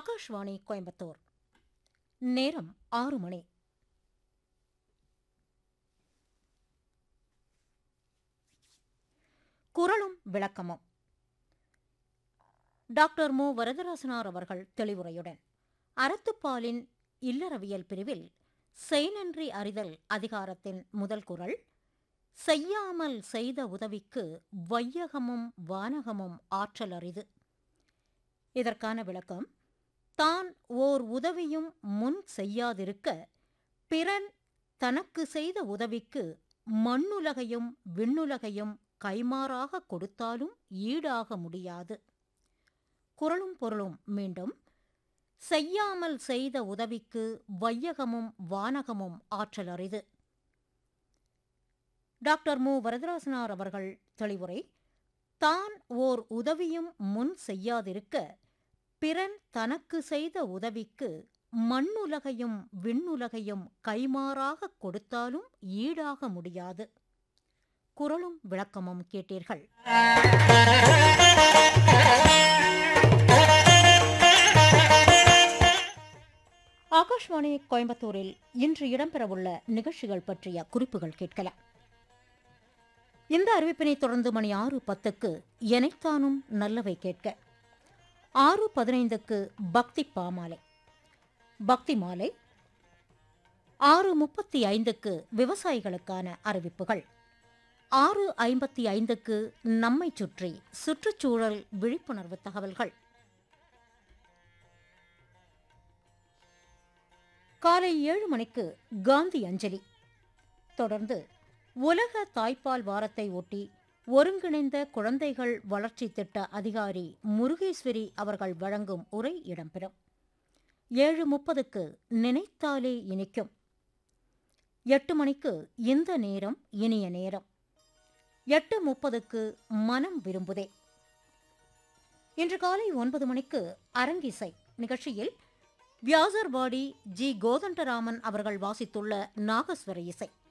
ஆகாஷ்வாணி கோயம்புத்தூர் நேரம் ஆறு மணி குரலும் விளக்கமும் டாக்டர் மு வரதராசனார் அவர்கள் தெளிவுரையுடன் அறத்துப்பாலின் இல்லறவியல் பிரிவில் செய்நன்றி அறிதல் அதிகாரத்தின் முதல் குரல் செய்யாமல் செய்த உதவிக்கு வையகமும் வானகமும் ஆற்றல் அரிது இதற்கான விளக்கம் தான் ஓர் உதவியும் முன் செய்யாதிருக்க பிறன் தனக்கு செய்த உதவிக்கு மண்ணுலகையும் விண்ணுலகையும் கைமாறாக கொடுத்தாலும் ஈடாக முடியாது குரலும் பொருளும் மீண்டும் செய்யாமல் செய்த உதவிக்கு வையகமும் வானகமும் ஆற்றல் அரிது டாக்டர் மு வரதராசனார் அவர்கள் தெளிவுரை தான் ஓர் உதவியும் முன் செய்யாதிருக்க பிறன் தனக்கு செய்த உதவிக்கு மண்ணுலகையும் விண்ணுலகையும் கைமாறாக கொடுத்தாலும் ஈடாக முடியாது குரலும் விளக்கமும் கேட்டீர்கள் ஆகாஷ்வாணி கோயம்புத்தூரில் இன்று இடம்பெறவுள்ள நிகழ்ச்சிகள் பற்றிய குறிப்புகள் கேட்கலாம் இந்த அறிவிப்பினை தொடர்ந்து மணி ஆறு பத்துக்கு எனைத்தானும் நல்லவை கேட்க ஆறு பதினைந்துக்கு பக்தி பாமாலை பக்தி மாலை ஆறு முப்பத்தி ஐந்துக்கு விவசாயிகளுக்கான அறிவிப்புகள் ஆறு ஐம்பத்தி ஐந்துக்கு நம்மை சுற்றி சுற்றுச்சூழல் விழிப்புணர்வு தகவல்கள் காலை ஏழு மணிக்கு காந்தி அஞ்சலி தொடர்ந்து உலக தாய்ப்பால் வாரத்தை ஒட்டி ஒருங்கிணைந்த குழந்தைகள் வளர்ச்சி திட்ட அதிகாரி முருகேஸ்வரி அவர்கள் வழங்கும் உரை இடம்பெறும் ஏழு முப்பதுக்கு நினைத்தாலே இனிக்கும் எட்டு மணிக்கு இந்த நேரம் இனிய நேரம் எட்டு முப்பதுக்கு மனம் விரும்புதே இன்று காலை ஒன்பது மணிக்கு அரங்கிசை நிகழ்ச்சியில் வியாசர்பாடி ஜி கோதண்டராமன் அவர்கள் வாசித்துள்ள நாகஸ்வர இசை